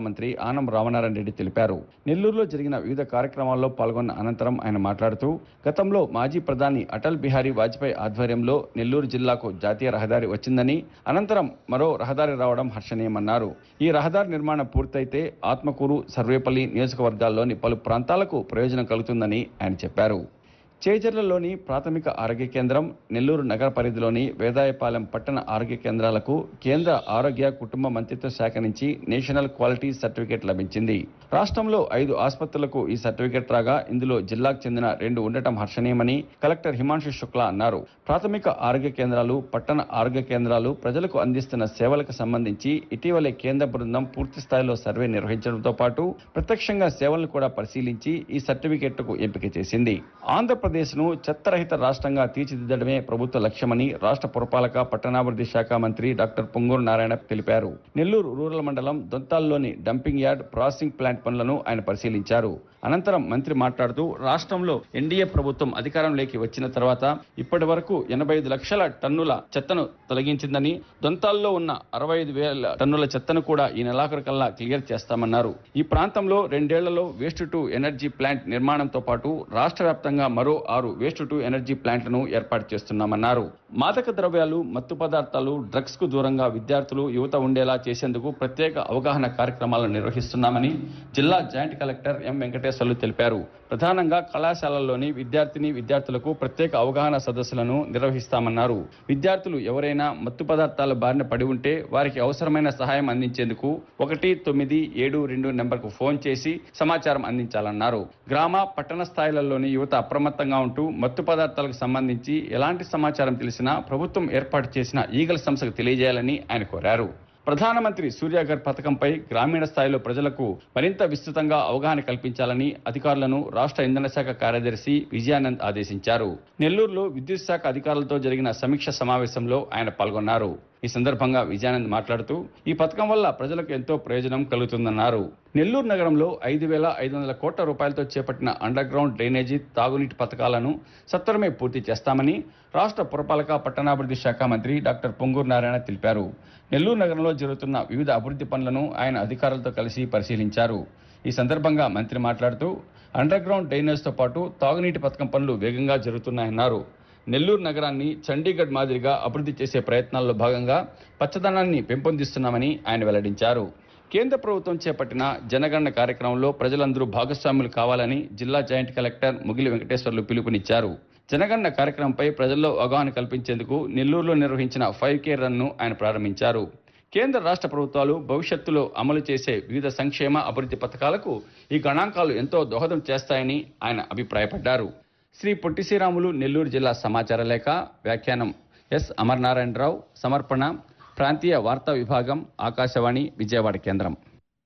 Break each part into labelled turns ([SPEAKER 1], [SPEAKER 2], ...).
[SPEAKER 1] మంత్రి ఆనం రామనారాయణ రెడ్డి తెలిపారు నెల్లూరులో జరిగిన వివిధ కార్యక్రమాల్లో పాల్గొన్న అనంతరం ఆయన మాట్లాడుతూ గతంలో మాజీ ప్రధాని అటల్ బిహారీ వాజ్పేయి ఆధ్వర్యంలో నెల్లూరు జిల్లాకు జాతీయ రహదారి వచ్చిందని అనంతరం మరో రహదారి రావడం హర్షణీయమన్నారు ఈ రహదారి నిర్మాణం పూర్తయితే ఆత్మకూరు సర్వేపల్లి నియోజకవర్గాల్లోని పలు ప్రాంతాలకు ప్రయోజనం కలుగుతుందని ఆయన చెప్పారు చేజర్లలోని ప్రాథమిక ఆరోగ్య కేంద్రం నెల్లూరు నగర పరిధిలోని వేదాయపాలెం పట్టణ ఆరోగ్య కేంద్రాలకు కేంద్ర ఆరోగ్య కుటుంబ మంత్రిత్వ శాఖ నుంచి నేషనల్ క్వాలిటీ సర్టిఫికేట్ లభించింది రాష్ట్రంలో ఐదు ఆసుపత్రులకు ఈ సర్టిఫికేట్ రాగా ఇందులో జిల్లాకు చెందిన రెండు ఉండటం హర్షణీయమని కలెక్టర్ హిమాంశు శుక్లా అన్నారు ప్రాథమిక ఆరోగ్య కేంద్రాలు పట్టణ ఆరోగ్య కేంద్రాలు ప్రజలకు అందిస్తున్న సేవలకు సంబంధించి ఇటీవలే కేంద్ర బృందం పూర్తి స్థాయిలో సర్వే నిర్వహించడంతో పాటు ప్రత్యక్షంగా సేవలను కూడా పరిశీలించి ఈ సర్టిఫికేట్కు ఎంపిక చేసింది ఆంధ్రప్రదేశ్ను చెత్తరహిత రాష్ట్రంగా తీర్చిదిద్దడమే ప్రభుత్వ లక్ష్యమని రాష్ట్ర పురపాలక పట్టణాభివృద్ధి శాఖ మంత్రి డాక్టర్ పొంగూరు నారాయణ తెలిపారు నెల్లూరు రూరల్ మండలం దొంతాల్లోని డంపింగ్ యార్డ్ ప్రాసెసింగ్ ప్లాంట్ పనులను ఆయన పరిశీలించారు అనంతరం మంత్రి మాట్లాడుతూ రాష్ట్రంలో ఎన్డీఏ ప్రభుత్వం అధికారంలోకి వచ్చిన తర్వాత ఇప్పటి వరకు ఎనభై ఐదు లక్షల టన్నుల చెత్తను తొలగించిందని దొంతాల్లో ఉన్న అరవై ఐదు వేల టన్నుల చెత్తను కూడా ఈ నెలాఖరు కల్లా క్లియర్ చేస్తామన్నారు ఈ ప్రాంతంలో రెండేళ్లలో వేస్ట్ టు ఎనర్జీ ప్లాంట్ నిర్మాణంతో పాటు రాష్ట్ర వ్యాప్తంగా మరో ఆరు వేస్ట్ టు ఎనర్జీ ప్లాంట్లను ఏర్పాటు చేస్తున్నామన్నారు మాదక ద్రవ్యాలు మత్తు పదార్థాలు డ్రగ్స్ కు దూరంగా విద్యార్థులు యువత ఉండేలా చేసేందుకు ప్రత్యేక అవగాహన కార్యక్రమాలను నిర్వహిస్తున్నామని జిల్లా జాయింట్ కలెక్టర్ ఎం వెంకటేశ్వర్లు తెలిపారు ప్రధానంగా కళాశాలల్లోని విద్యార్థిని విద్యార్థులకు ప్రత్యేక అవగాహన సదస్సులను నిర్వహిస్తామన్నారు విద్యార్థులు ఎవరైనా మత్తు పదార్థాల బారిన పడి ఉంటే వారికి అవసరమైన సహాయం అందించేందుకు ఒకటి తొమ్మిది ఏడు రెండు నెంబర్కు ఫోన్ చేసి సమాచారం అందించాలన్నారు గ్రామ పట్టణ స్థాయిలలోని యువత అప్రమత్తంగా ఉంటూ మత్తు పదార్థాలకు సంబంధించి ఎలాంటి సమాచారం తెలిసినా ప్రభుత్వం ఏర్పాటు చేసిన ఈగల్ సంస్థకు తెలియజేయాలని ఆయన కోరారు ప్రధానమంత్రి సూర్యాగర్ పథకంపై గ్రామీణ స్థాయిలో ప్రజలకు మరింత విస్తృతంగా అవగాహన కల్పించాలని అధికారులను రాష్ట్ర ఇంధన శాఖ కార్యదర్శి విజయానంద్ ఆదేశించారు నెల్లూరులో విద్యుత్ శాఖ అధికారులతో జరిగిన సమీక్ష సమావేశంలో ఆయన పాల్గొన్నారు ఈ సందర్భంగా విజయానంద్ మాట్లాడుతూ ఈ పథకం వల్ల ప్రజలకు ఎంతో ప్రయోజనం కలుగుతుందన్నారు నెల్లూరు నగరంలో ఐదు వేల ఐదు వందల కోట్ల రూపాయలతో చేపట్టిన అండర్ గ్రౌండ్ డ్రైనేజీ తాగునీటి పథకాలను సత్వరమే పూర్తి చేస్తామని రాష్ట్ర పురపాలక పట్టణాభివృద్ధి శాఖ మంత్రి డాక్టర్ పొంగూరు నారాయణ తెలిపారు నెల్లూరు నగరంలో జరుగుతున్న వివిధ అభివృద్ధి పనులను ఆయన అధికారులతో కలిసి పరిశీలించారు ఈ సందర్భంగా మంత్రి మాట్లాడుతూ అండర్ గ్రౌండ్ డ్రైనేజ్తో పాటు తాగునీటి పథకం పనులు వేగంగా జరుగుతున్నాయన్నారు నెల్లూరు నగరాన్ని చండీగఢ్ మాదిరిగా అభివృద్ధి చేసే ప్రయత్నాల్లో భాగంగా పచ్చదనాన్ని పెంపొందిస్తున్నామని ఆయన వెల్లడించారు కేంద్ర ప్రభుత్వం చేపట్టిన జనగణన కార్యక్రమంలో ప్రజలందరూ భాగస్వాములు కావాలని జిల్లా జాయింట్ కలెక్టర్ ముగిలి వెంకటేశ్వర్లు పిలుపునిచ్చారు జనగణన కార్యక్రమంపై ప్రజల్లో అవగాహన కల్పించేందుకు నెల్లూరులో నిర్వహించిన ఫైవ్ కే రన్ను ఆయన ప్రారంభించారు కేంద్ర రాష్ట్ర ప్రభుత్వాలు భవిష్యత్తులో అమలు చేసే వివిధ సంక్షేమ అభివృద్ధి పథకాలకు ఈ గణాంకాలు ఎంతో దోహదం చేస్తాయని ఆయన అభిప్రాయపడ్డారు శ్రీ పొట్టి శ్రీరాములు నెల్లూరు జిల్లా సమాచార లేఖ వ్యాఖ్యానం ఎస్ అమర్నారాయణరావు సమర్పణ ప్రాంతీయ వార్తా విభాగం ఆకాశవాణి విజయవాడ కేంద్రం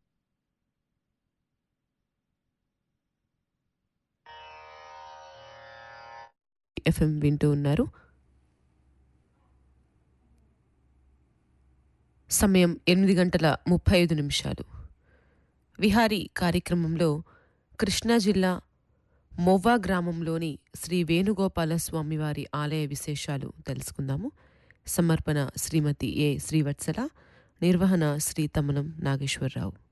[SPEAKER 2] ఎఫ్ఎం వింటూ ఉన్నారు సమయం ఎనిమిది గంటల ముప్పై ఐదు నిమిషాలు విహారీ కార్యక్రమంలో కృష్ణా జిల్లా మొవ్వా గ్రామంలోని శ్రీ వేణుగోపాల స్వామివారి ఆలయ విశేషాలు తెలుసుకుందాము సమర్పణ శ్రీమతి ఏ శ్రీవత్సల నిర్వహణ శ్రీ తమనం నాగేశ్వరరావు